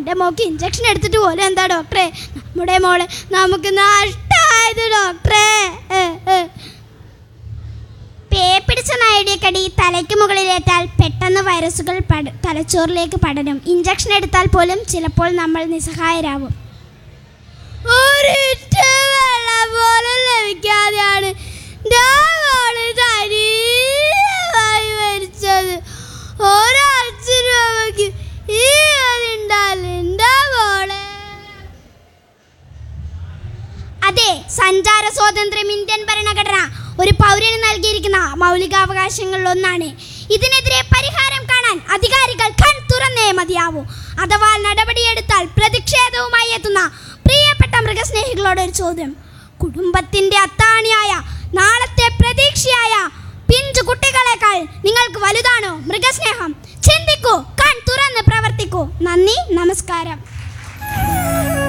എൻ്റെ mock injection എടുത്തിട്ട് പോലും എന്താ ഡോക്ടറെ നമ്മുടെ മോളെ നമുക്ക് നഷ്ടമായത് ഡോക്ടറെ ഏ, ഏ. പേ പിടിച്ച നായയുടെ കടി തലയ്ക്ക് മുകളിലേറ്റാൽ പെട്ടെന്ന് വൈറസുകൾ പട തലച്ചോറിലേക്ക് പടരും ഇഞ്ചക്ഷൻ എടുത്താൽ പോലും ചിലപ്പോൾ നമ്മൾ നിസ്സഹായരാകും ഒരിറ്റ വെള്ളം പോലും ലഭിക്കാതെയാണ് ഞാൻ മോള് ശരീരമായി മരിച്ചത് ഒരാഴ്ച രൂപയ്ക്ക് ഈ ഉണ്ടാലിൻ്റെ മോളെ അതെ സഞ്ചാര സ്വാതന്ത്ര്യം ഇന്ത്യൻ ഭരണഘടന ഒരു പൗരന് നൽകിയിരിക്കുന്ന മൗലികാവകാശങ്ങളിൽ ഒന്നാണ് ഇതിനെതിരെ പരിഹാരം കാണാൻ അധികാരികൾ കൺ തുറന്നേ മതിയാവൂ അഥവാ നടപടിയെടുത്താൽ പ്രതിഷേധവുമായി എത്തുന്ന പ്രിയപ്പെട്ട മൃഗസ്നേഹികളോട് ഒരു ചോദ്യം കുടുംബത്തിന്റെ അത്താണിയായ നാളത്തെ പ്രതീക്ഷയായ പിഞ്ചു കുട്ടികളെക്കാൾ നിങ്ങൾക്ക് വലുതാണോ മൃഗസ്നേഹം ചിന്തിക്കൂ കൺ തുറന്ന് പ്രവർത്തിക്കൂ നന്ദി നമസ്കാരം